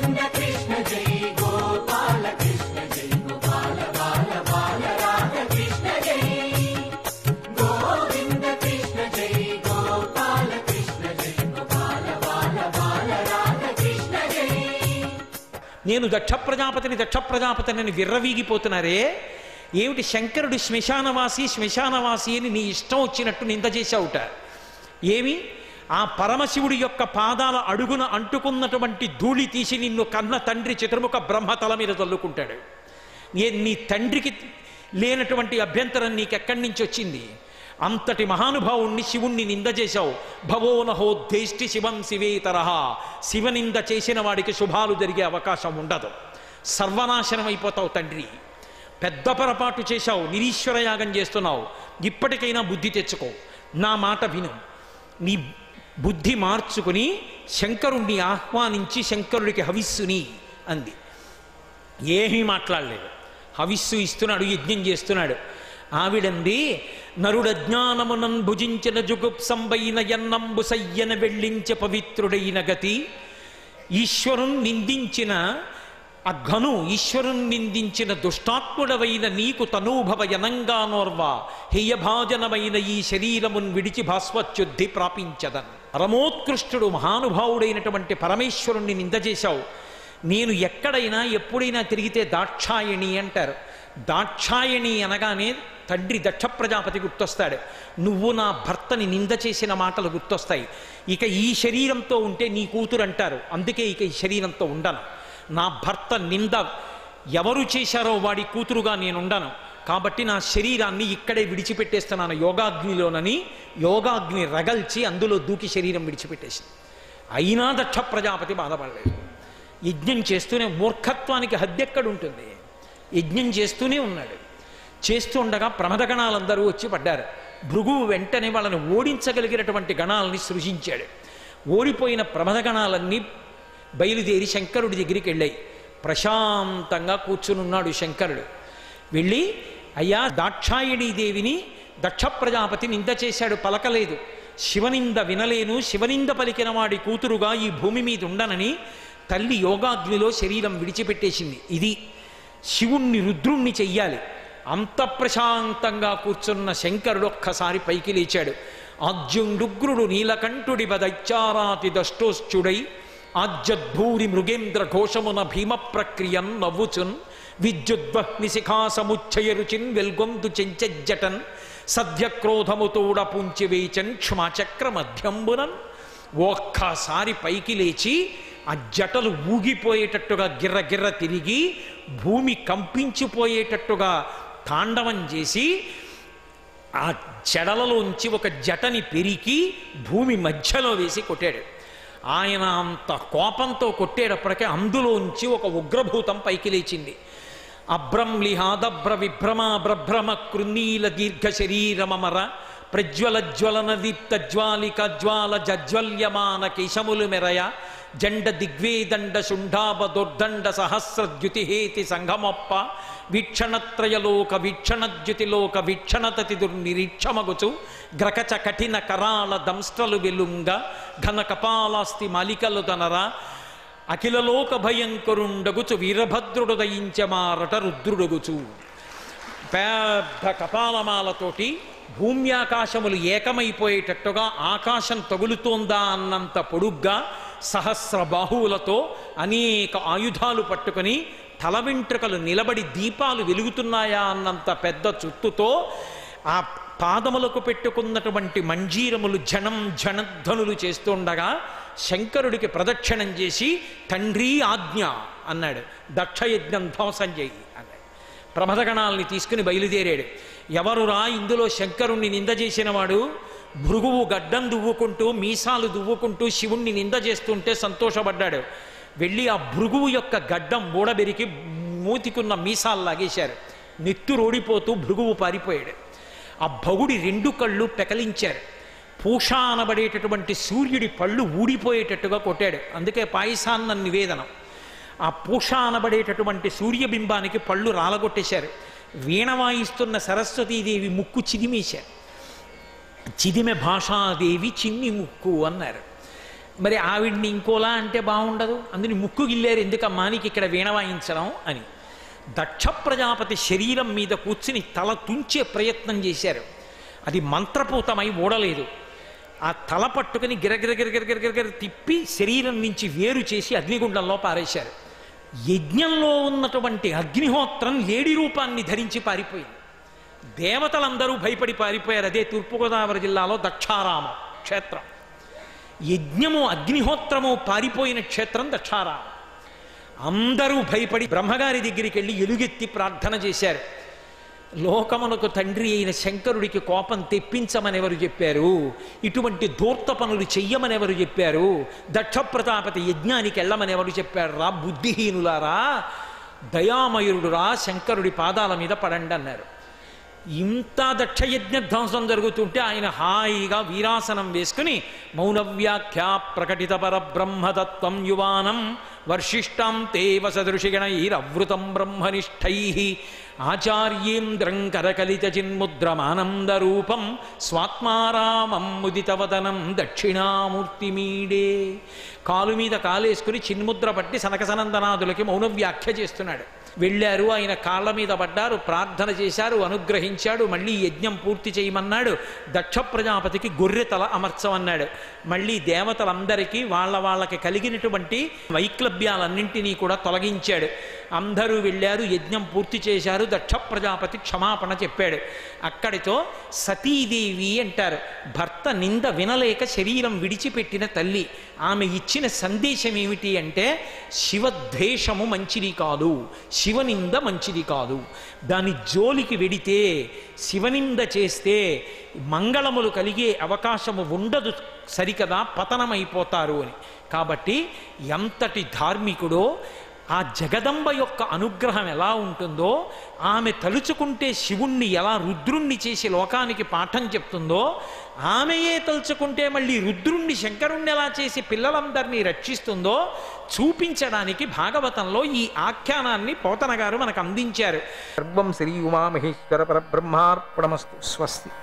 నేను దక్ష ప్రజాపతిని దక్ష ప్రజాపతిని విర్రవీగిపోతున్నారే ఏమిటి శంకరుడు శ్మశానవాసి శ్మశానవాసి అని నీ ఇష్టం వచ్చినట్టు నింద చేశావుట ఏమి ఆ పరమశివుడి యొక్క పాదాల అడుగున అంటుకున్నటువంటి ధూళి తీసి నిన్ను కన్న తండ్రి చతుర్ముఖ బ్రహ్మ తల మీద తల్లుకుంటాడు ఏ నీ తండ్రికి లేనటువంటి అభ్యంతరం నీకెక్కడి నుంచి వచ్చింది అంతటి మహానుభావుణ్ణి శివుణ్ణి నింద చేశావు భవోనహోద్దేష్టి శివం శివేతరహ శివనింద చేసిన వాడికి శుభాలు జరిగే అవకాశం ఉండదు సర్వనాశనం అయిపోతావు తండ్రి పెద్ద పొరపాటు చేశావు నిరీశ్వర యాగం చేస్తున్నావు ఇప్పటికైనా బుద్ధి తెచ్చుకో నా మాట విను నీ బుద్ధి మార్చుకుని శంకరుణ్ణి ఆహ్వానించి శంకరుడికి హవిస్సుని అంది ఏమీ మాట్లాడలేదు హవిస్సు ఇస్తున్నాడు యజ్ఞం చేస్తున్నాడు ఆవిడంది నరుడజ్ఞానమునన్ భుజించిన జుగుప్సంబైన ఎన్నంబు సయ్యన వెళ్ళించే పవిత్రుడైన గతి ఈశ్వరుని నిందించిన ఆ ఘను ఈశ్వరుని నిందించిన దుష్టాత్ముడవైన నీకు తనూభవ యనంగానోర్వ హేయభాజనమైన ఈ శరీరమున్ విడిచి భాస్వచ్యుద్ధి ప్రాపించదన్ పరమోత్కృష్టుడు మహానుభావుడైనటువంటి పరమేశ్వరుణ్ణి నింద చేశావు నేను ఎక్కడైనా ఎప్పుడైనా తిరిగితే దాక్షాయణి అంటారు దాక్షాయణి అనగానే తండ్రి దక్ష ప్రజాపతి గుర్తొస్తాడు నువ్వు నా భర్తని నింద చేసిన మాటలు గుర్తొస్తాయి ఇక ఈ శరీరంతో ఉంటే నీ కూతురు అంటారు అందుకే ఇక ఈ శరీరంతో ఉండను నా భర్త నింద ఎవరు చేశారో వాడి కూతురుగా నేను ఉండను కాబట్టి నా శరీరాన్ని ఇక్కడే విడిచిపెట్టేస్తున్నాను యోగాగ్నిలోనని యోగాగ్ని రగల్చి అందులో దూకి శరీరం విడిచిపెట్టేసింది అయినా దక్ష ప్రజాపతి బాధపడలేదు యజ్ఞం చేస్తూనే మూర్ఖత్వానికి హద్దెక్కడ ఉంటుంది యజ్ఞం చేస్తూనే ఉన్నాడు చేస్తూ ఉండగా ప్రమద గణాలందరూ వచ్చి పడ్డారు భృగువు వెంటనే వాళ్ళని ఓడించగలిగినటువంటి గణాలని సృజించాడు ఓడిపోయిన ప్రమద గణాలన్నీ బయలుదేరి శంకరుడి దగ్గరికి వెళ్ళాయి ప్రశాంతంగా కూర్చునున్నాడు శంకరుడు వెళ్ళి అయ్యా దాక్షాయణీ దేవిని దక్ష ప్రజాపతి నింద చేశాడు పలకలేదు శివనింద వినలేను శివనింద పలికిన వాడి కూతురుగా ఈ భూమి మీద ఉండనని తల్లి యోగాగ్నిలో శరీరం విడిచిపెట్టేసింది ఇది శివుణ్ణి రుద్రుణ్ణి చెయ్యాలి అంత ప్రశాంతంగా కూర్చున్న శంకరుడు ఒక్కసారి పైకి లేచాడు ఆద్యుండుగ్రుడు నీలకంఠుడి బదైచారాతి దష్టోశ్చుడై ఆజ్యద్భూరి మృగేంద్ర ఘోషమున భీమ ప్రక్రియన్ నవ్వుచున్ విద్యుద్వహ్ని శిఖా సముచ్చయ రుచిన్ వెల్గొందు చెంచెజ్జటన్ సద్యక్రోధముతోడ పుంచివేచన్ క్షమాచక్ర మధ్యంబునన్ ఒక్కసారి పైకి లేచి ఆ జటలు ఊగిపోయేటట్టుగా గిర్ర గిర్ర తిరిగి భూమి కంపించిపోయేటట్టుగా తాండవం చేసి ఆ జడలలోంచి ఒక జటని పెరికి భూమి మధ్యలో వేసి కొట్టాడు ఆయన అంత కోపంతో కొట్టేటప్పటికే అందులోంచి ఒక ఉగ్రభూతం పైకి లేచింది అభ్రంలిహాదభ్ర విభ్రమ బ్రభ్రమ కృన్నీల దీర్ఘ శరీరమమర ప్రజ్వల జ్వలన దీప్త జ్వాలిక జ్వాల జజ్వల్యమాన కేశములు మెరయ జండ దిగ్వేదండ శుంఠాభ దుర్దండ సహస్రద్యుతిహేతి సంఘమొప్ప వీక్షణత్రయలోక వీక్షణద్యుతిలోక వీక్షణతతి దుర్నిరీక్షమగుచు గ్రకచ కఠిన కరాళ దంస్ట్రలు వెలుంగ ఘన కపాలాస్తి మాలికలు దనరా అఖిలలోక భయంకరుండగుచు వీరభద్రుడు దయించమారట రుద్రుడగుచు పెద్ద కపాలమాలతోటి భూమ్యాకాశములు ఏకమైపోయేటట్టుగా ఆకాశం తగులుతోందా అన్నంత పొడుగ్గా సహస్ర బాహువులతో అనేక ఆయుధాలు పట్టుకొని తల వెంట్రుకలు నిలబడి దీపాలు వెలుగుతున్నాయా అన్నంత పెద్ద చుట్టుతో ఆ పాదములకు పెట్టుకున్నటువంటి మంజీరములు జనం జనధ్వనులు చేస్తుండగా శంకరుడికి ప్రదక్షిణం చేసి తండ్రి ఆజ్ఞ అన్నాడు దక్షయజ్ఞం ధ్వంసం చెయ్యి అన్నాడు ప్రమదగణాలని తీసుకుని బయలుదేరాడు ఎవరురా ఇందులో శంకరుణ్ణి నింద చేసిన వాడు భృగువు గడ్డం దువ్వుకుంటూ మీసాలు దువ్వుకుంటూ శివుణ్ణి నింద చేస్తుంటే సంతోషపడ్డాడు వెళ్ళి ఆ భృగువు యొక్క గడ్డం బూడబెరికి మూతికున్న మీసాలు లాగేశారు నెత్తురోడిపోతూ భృగువు పారిపోయాడు ఆ భగుడి రెండు కళ్ళు పెకలించారు పూష అనబడేటటువంటి సూర్యుడి పళ్ళు ఊడిపోయేటట్టుగా కొట్టాడు అందుకే పాయసాన్న నివేదనం ఆ పూష అనబడేటటువంటి సూర్యబింబానికి పళ్ళు రాలగొట్టేశారు వీణ వాయిస్తున్న సరస్వతీదేవి ముక్కు చిదిమేశారు చిదిమె భాషాదేవి చిన్ని ముక్కు అన్నారు మరి ఆవిడ్ని ఇంకోలా అంటే బాగుండదు అందుని ముక్కు గిల్లారు ఎందుకమ్మా నీకు ఇక్కడ వీణ వాయించడం అని దక్ష ప్రజాపతి శరీరం మీద కూర్చుని తల తుంచే ప్రయత్నం చేశారు అది మంత్రపూతమై ఓడలేదు ఆ తల పట్టుకుని గిరగిర గిరగిర గిరగిర తిప్పి శరీరం నుంచి వేరు చేసి అగ్నిగుండంలో పారేశారు యజ్ఞంలో ఉన్నటువంటి అగ్నిహోత్రం లేడి రూపాన్ని ధరించి పారిపోయింది దేవతలందరూ భయపడి పారిపోయారు అదే తూర్పుగోదావరి జిల్లాలో దక్షారామం క్షేత్రం యజ్ఞము అగ్నిహోత్రము పారిపోయిన క్షేత్రం దక్షారామం అందరూ భయపడి బ్రహ్మగారి దగ్గరికి వెళ్ళి ఎలుగెత్తి ప్రార్థన చేశారు లోకమునకు తండ్రి అయిన శంకరుడికి కోపం తెప్పించమని ఎవరు చెప్పారు ఇటువంటి ధూర్త పనులు చెయ్యమని ఎవరు చెప్పారు దక్ష ప్రతాపతి యజ్ఞానికి వెళ్ళమని ఎవరు చెప్పారు రా బుద్ధిహీనులారా దయామయుడురా శంకరుడి పాదాల మీద పడండి అన్నారు ఇంత దక్షయజ్ఞ ధ్వంసం జరుగుతుంటే ఆయన హాయిగా వీరాసనం వేసుకుని మౌనవ్యాఖ్యా ప్రకటిత పరబ్రహ్మదత్వం యువానం వర్షిష్టాం తే వసదృషిగణైరవృతం బ్రహ్మనిష్టై ఆచార్యేంద్రం కరకలిత చిన్ముద్రమానందరూపం స్వాత్మారామం ముదితవదనం దక్షిణామూర్తిమీడే కాలు మీద కాలేసుకుని చిన్ముద్ర పట్టి సనకసనందనాదులకి మౌన వ్యాఖ్య చేస్తున్నాడు వెళ్ళారు ఆయన కాళ్ళ మీద పడ్డారు ప్రార్థన చేశారు అనుగ్రహించాడు మళ్ళీ యజ్ఞం పూర్తి చేయమన్నాడు దక్ష ప్రజాపతికి గొర్రె తల అమర్చమన్నాడు మళ్ళీ దేవతలందరికీ వాళ్ళ వాళ్ళకి కలిగినటువంటి వైక్లభ్యాలన్నింటినీ కూడా తొలగించాడు అందరూ వెళ్ళారు యజ్ఞం పూర్తి చేశారు దక్ష ప్రజాపతి క్షమాపణ చెప్పాడు అక్కడితో సతీదేవి అంటారు భర్త నింద వినలేక శరీరం విడిచిపెట్టిన తల్లి ఆమె ఇచ్చిన సందేశం ఏమిటి అంటే శివద్వేషము మంచిది కాదు శివనింద మంచిది కాదు దాని జోలికి వెడితే శివనింద చేస్తే మంగళములు కలిగే అవకాశము ఉండదు సరికదా పతనమైపోతారు అని కాబట్టి ఎంతటి ధార్మికుడో ఆ జగదంబ యొక్క అనుగ్రహం ఎలా ఉంటుందో ఆమె తలుచుకుంటే శివుణ్ణి ఎలా రుద్రుణ్ణి చేసి లోకానికి పాఠం చెప్తుందో ఆమెయే తలుచుకుంటే మళ్ళీ రుద్రుణ్ణి శంకరుణ్ణి ఎలా చేసి పిల్లలందరినీ రక్షిస్తుందో చూపించడానికి భాగవతంలో ఈ ఆఖ్యానాన్ని పోతన గారు మనకు అందించారు సర్వం శ్రీ ఉమామహేశ్వర పరబ్రహ్మార్పణమస్తు స్వస్తి